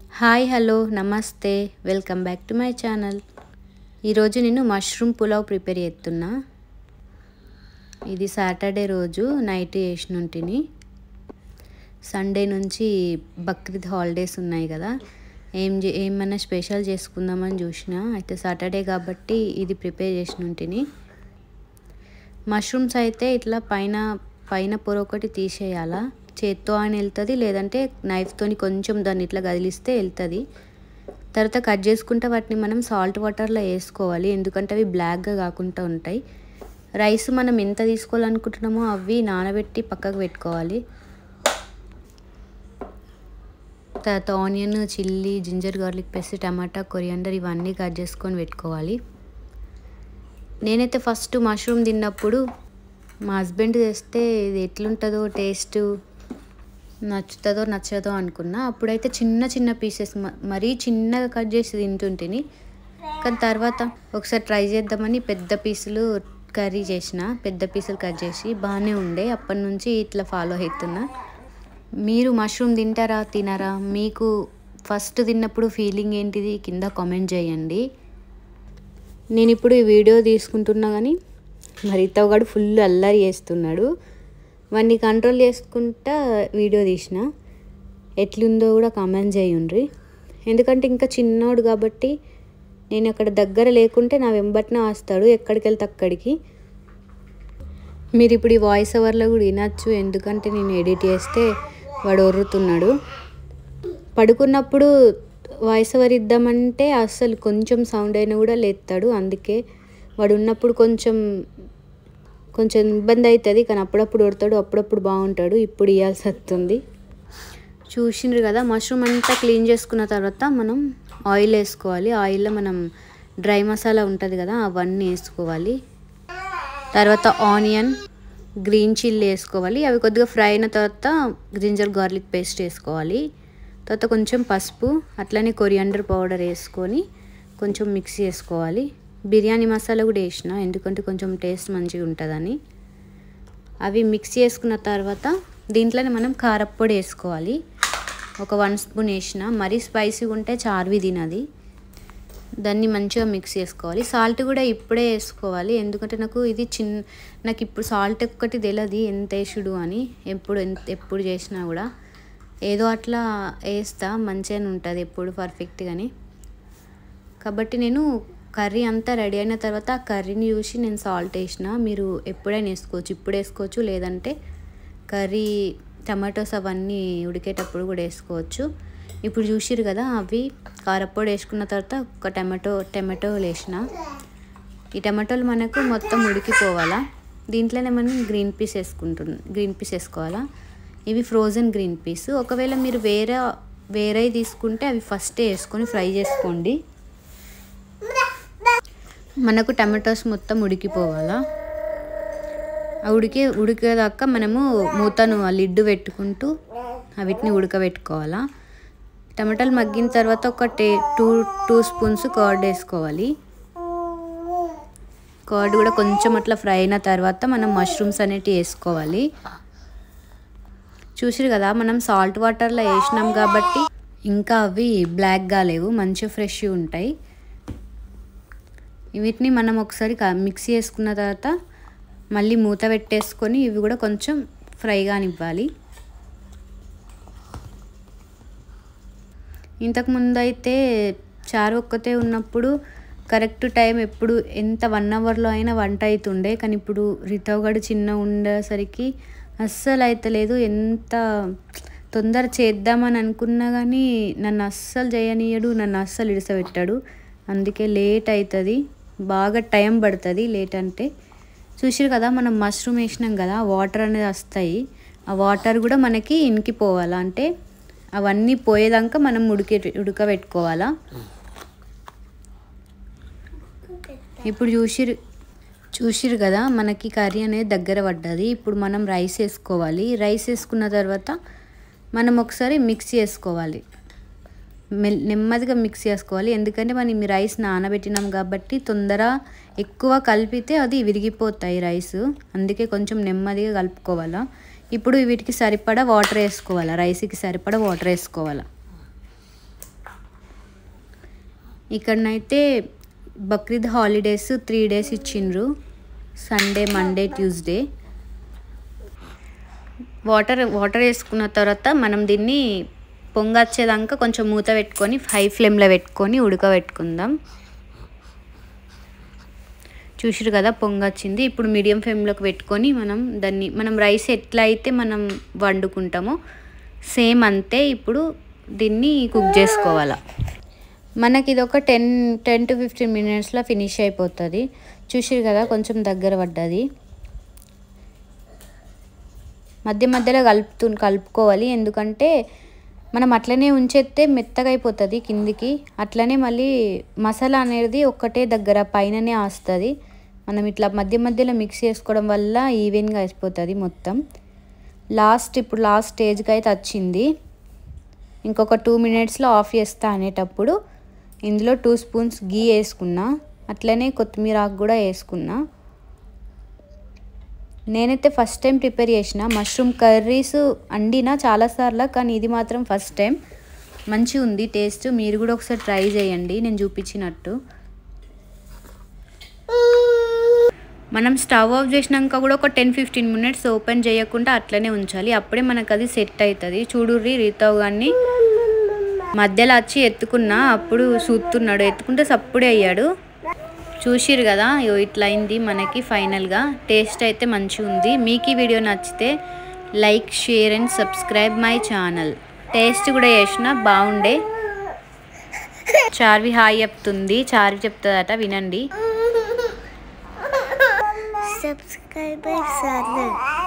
Hi hello నమస్తే welcome back to my channel ఈరోజు నేను మష్రూమ్ పులావ్ ప్రిపేర్ చేస్తున్నా ఇది సాటర్డే రోజు నైట్ చేసినుంటిని సండే నుంచి బక్రీద్ హాలిడేస్ ఉన్నాయి కదా ఏం చే ఏమన్నా స్పెషల్ చేసుకుందామని చూసిన అయితే సాటర్డే కాబట్టి ఇది ప్రిపేర్ చేసినుంటిని మష్రూమ్స్ అయితే ఇట్లా పైన పైన పొర ఒకటి తీసేయాలా చేత్తో అని వెళ్తుంది లేదంటే నైఫ్తోని కొంచెం దాన్ని ఇట్లా కదిలిస్తే వెళ్తుంది తర్వాత కట్ చేసుకుంటే వాటిని మనం సాల్ట్ వాటర్లో వేసుకోవాలి ఎందుకంటే అవి బ్లాక్గా కాకుండా ఉంటాయి రైస్ మనం ఎంత తీసుకోవాలనుకుంటున్నామో అవి నానబెట్టి పక్కకు పెట్టుకోవాలి తర్వాత onion chilli ginger garlic paste tomato coriander ఇవన్నీ కట్ చేసుకొని పెట్టుకోవాలి నేనైతే ఫస్ట్ మష్రూమ్ తిన్నప్పుడు మా హస్బెండ్ తెస్తే ఇది ఎట్లుంటుందో టేస్ట్ నచ్చుతుందో నచ్చదో అనుకున్నా అప్పుడైతే చిన్న చిన్న పీసెస్ మరీ చిన్నగా కట్ చేసి తింటుంటిని కానీ తర్వాత ఒకసారి ట్రై చేద్దామని పెద్ద పీసులు కర్రీ చేసిన పెద్ద పీసులు కట్ చేసి బాగానే ఉండే అప్పటి నుంచి ఇట్లా ఫాలో అవుతున్నా మీరు మష్రూమ్ తింటారా తినరా మీకు ఫస్ట్ తిన్నప్పుడు ఫీలింగ్ ఏంటిది కింద కామెంట్ చేయండి నేను ఇప్పుడు ఈ వీడియో తీసుకుంటున్నా కానీ మరి ఇతగాడు ఫుల్ అల్లరి చేస్తున్నాడు వాడిని కంట్రోల్ చేసుకుంటా వీడియో తీసిన ఎట్లుందో కూడా కామెంట్ చేయండి ఎందుకంటే ఇంకా చిన్నోడు కాబట్టి నేను అక్కడ దగ్గర లేకుంటే నా వెంబట్న వస్తాడు ఎక్కడికి వెళ్తే అక్కడికి మీరు ఇప్పుడు ఈ వాయిస్ ఓవర్లో కూడా వినొచ్చు ఎందుకంటే నేను ఎడిట్ చేస్తే వాడు ఒర్రుతున్నాడు పడుకున్నప్పుడు వాయిస్ ఓవర్ ఇద్దామంటే అస్సలు కొంచెం సౌండ్ అయినా కూడా లేస్తాడు అందుకే వాడు ఉన్నప్పుడు కొంచెం కొంచెం ఇబ్బంది అవుతుంది కానీ అప్పుడప్పుడు కొడతాడు అప్పుడప్పుడు బాగుంటాడు ఇప్పుడు ఇవ్వాల్సి వస్తుంది చూసిండ్రు కదా మష్రూమ్ అంతా క్లీన్ చేసుకున్న తర్వాత మనం ఆయిల్ వేసుకోవాలి ఆయిల్లో మనం డ్రై మసాలా ఉంటుంది కదా అవన్నీ వేసుకోవాలి తర్వాత ఆనియన్ గ్రీన్ చిల్లీ వేసుకోవాలి అవి కొద్దిగా ఫ్రై అయిన తర్వాత జింజర్ గార్లిక్ పేస్ట్ వేసుకోవాలి తర్వాత కొంచెం పసుపు అట్లనే కొరియాండర్ పౌడర్ వేసుకొని కొంచెం మిక్స్ చేసుకోవాలి బిర్యానీ మసాలా కూడా వేసిన ఎందుకంటే కొంచెం టేస్ట్ మంచిగా ఉంటుందని అవి మిక్స్ చేసుకున్న తర్వాత దీంట్లోనే మనం కారప్పొడి వేసుకోవాలి ఒక వన్ స్పూన్ వేసిన మరీ స్పైసీగా ఉంటే చార్వి తినది దాన్ని మంచిగా మిక్స్ చేసుకోవాలి సాల్ట్ కూడా ఇప్పుడే వేసుకోవాలి ఎందుకంటే నాకు ఇది చిన్న నాకు ఇప్పుడు సాల్ట్ ఒక్కటి తెలియదు ఎంత వేసుడు అని ఎప్పుడు ఎంత ఎప్పుడు చేసినా కూడా ఏదో అట్లా వేస్తా మంచిగానే ఉంటుంది ఎప్పుడు పర్ఫెక్ట్గాని కాబట్టి నేను కర్రీ అంతా రెడీ అయిన తర్వాత ఆ కర్రీని చూసి నేను సాల్ట్ వేసిన మీరు ఎప్పుడైనా వేసుకోవచ్చు ఇప్పుడు వేసుకోవచ్చు లేదంటే కర్రీ టమాటోస్ అవన్నీ ఉడికేటప్పుడు కూడా వేసుకోవచ్చు ఇప్పుడు చూసిరు కదా అవి కారప్పొడి వేసుకున్న తర్వాత ఒక టమాటో టమాటో వేసిన ఈ టమాటోలు మనకు మొత్తం ఉడికిపోవాలా దీంట్లోనే మనం గ్రీన్ పీస్ వేసుకుంటున్నాం గ్రీన్ పీస్ వేసుకోవాలా ఇవి ఫ్రోజన్ గ్రీన్ పీస్ ఒకవేళ మీరు వేరే వేరే తీసుకుంటే అవి ఫస్టే వేసుకొని ఫ్రై చేసుకోండి మనకు టమాటోస్ మొత్తం ఉడికిపోవాలా ఆ ఉడికి ఉడికేదాకా మనము మూతను ఆ లిడ్డు పెట్టుకుంటూ వీటిని ఉడకబెట్టుకోవాలా టమాటాలు మగ్గిన తర్వాత ఒక టే టూ టూ స్పూన్స్ కర్డ్ వేసుకోవాలి కర్డ్ కూడా కొంచెం అట్లా ఫ్రై అయిన తర్వాత మనం మష్రూమ్స్ అనేటివి వేసుకోవాలి చూసిరు కదా మనం సాల్ట్ వాటర్లో వేసినాం కాబట్టి ఇంకా అవి బ్లాక్గా లేవు మంచిగా ఫ్రెష్ ఉంటాయి వీటిని మనం ఒకసారి మిక్సీ వేసుకున్న తర్వాత మళ్ళీ మూత పెట్టేసుకొని ఇవి కూడా కొంచెం ఫ్రై కానివ్వాలి ఇంతకుముందు అయితే చారు ఒక్కతే ఉన్నప్పుడు కరెక్ట్ టైం ఎప్పుడు ఎంత వన్ అవర్లో అయినా వంట అవుతుండే కానీ ఇప్పుడు రితవగడు చిన్న ఉండేసరికి అస్సలు అవుతలేదు ఎంత తొందర చేద్దామని అనుకున్నా కానీ నన్ను అస్సలు చేయనీయడు నన్ను అస్సలు ఇడిసబెట్టాడు అందుకే లేట్ అవుతుంది బాగా టైం పడుతుంది లేట్ అంటే చూసిరు కదా మనం మష్రూమ్ వేసినాం కదా వాటర్ అనేది వస్తాయి ఆ వాటర్ కూడా మనకి ఇనికిపోవాలా అంటే అవన్నీ పోయేదాకా మనం ఉడికి ఉడకబెట్టుకోవాలా ఇప్పుడు చూసిరు చూసిరు కదా మనకి కర్రీ అనేది దగ్గర పడ్డది ఇప్పుడు మనం రైస్ వేసుకోవాలి రైస్ వేసుకున్న తర్వాత మనం ఒకసారి మిక్స్ చేసుకోవాలి మెల్ నెమ్మదిగా మిక్స్ చేసుకోవాలి ఎందుకంటే మనం ఈ రైస్ నానబెట్టినాం కాబట్టి తొందర ఎక్కువ కలిపితే అది విరిగిపోతాయి రైస్ అందుకే కొంచెం నెమ్మదిగా కలుపుకోవాలా ఇప్పుడు వీటికి సరిపడా వాటర్ వేసుకోవాలా రైస్కి సరిపడా వాటర్ వేసుకోవాలా ఇక్కడనైతే బక్రీద్ హాలిడేస్ త్రీ డేస్ ఇచ్చిండ్రు Sunday Monday Tuesday water water వేసుకున్న తర్వాత మనం దీన్ని పొంగొచ్చేదాకా కొంచెం మూత పెట్టుకొని హై ఫ్లేమ్లో పెట్టుకొని ఉడకబెట్టుకుందాం చూసిరు కదా పొంగొచ్చింది ఇప్పుడు మీడియం ఫ్లేమ్లోకి పెట్టుకొని మనం దాన్ని మనం రైస్ ఎట్లా అయితే మనం వండుకుంటామో సేమ్ అంతే ఇప్పుడు దీన్ని కుక్ చేసుకోవాలా మనకి ఇది ఒక టెన్ టెన్ టు ఫిఫ్టీన్ మినిట్స్లో ఫినిష్ అయిపోతుంది చూసిరు కదా కొంచెం దగ్గర పడ్డది మధ్య మధ్యలో కలుపుతూ కలుపుకోవాలి ఎందుకంటే మనం అట్లనే ఉంచేస్తే మెత్తగా అయిపోతుంది కిందికి అట్లనే మళ్ళీ మసాలా అనేది ఒక్కటే దగ్గర పైననే వస్తుంది మనం ఇట్లా మధ్య మధ్యలో మిక్స్ చేసుకోవడం వల్ల ఈవెన్గా అయిపోతుంది మొత్తం లాస్ట్ ఇప్పుడు లాస్ట్ స్టేజ్కి అయితే వచ్చింది ఇంకొక టూ మినిట్స్లో ఆఫ్ చేస్తా అనేటప్పుడు ఇందులో టూ స్పూన్స్ గీ వేసుకున్నా అట్లనే కొత్తిమీర ఆకు కూడా వేసుకున్నా నేనైతే ఫస్ట్ టైం ప్రిపేర్ చేసిన మష్రూమ్ కర్రీస్ వండినా చాలాసార్లు కానీ ఇది మాత్రం ఫస్ట్ టైం మంచిగా ఉంది టేస్ట్ మీరు కూడా ఒకసారి ట్రై చేయండి నేను చూపించినట్టు మనం స్టవ్ ఆఫ్ చేసినాక కూడా ఒక టెన్ ఫిఫ్టీన్ మినిట్స్ ఓపెన్ చేయకుండా అట్లనే ఉంచాలి అప్పుడే మనకు అది సెట్ అవుతుంది చూడుర్రి రీతావు కానీ మధ్యలో వచ్చి ఎత్తుకున్నా అప్పుడు చూస్తున్నాడు ఎత్తుకుంటే సప్పుడే అయ్యాడు చూసిరు కదా ఇగో ఇట్లా అయింది మనకి ఫైనల్గా టేస్ట్ అయితే మంచిగా ఉంది మీకు ఈ వీడియో నచ్చితే like share and subscribe my channel taste కూడా చేసిన బాగుండే చార్వి హాయ్ చెప్తుంది చార్వి చెప్తుందట వినండి Subscribe my channel.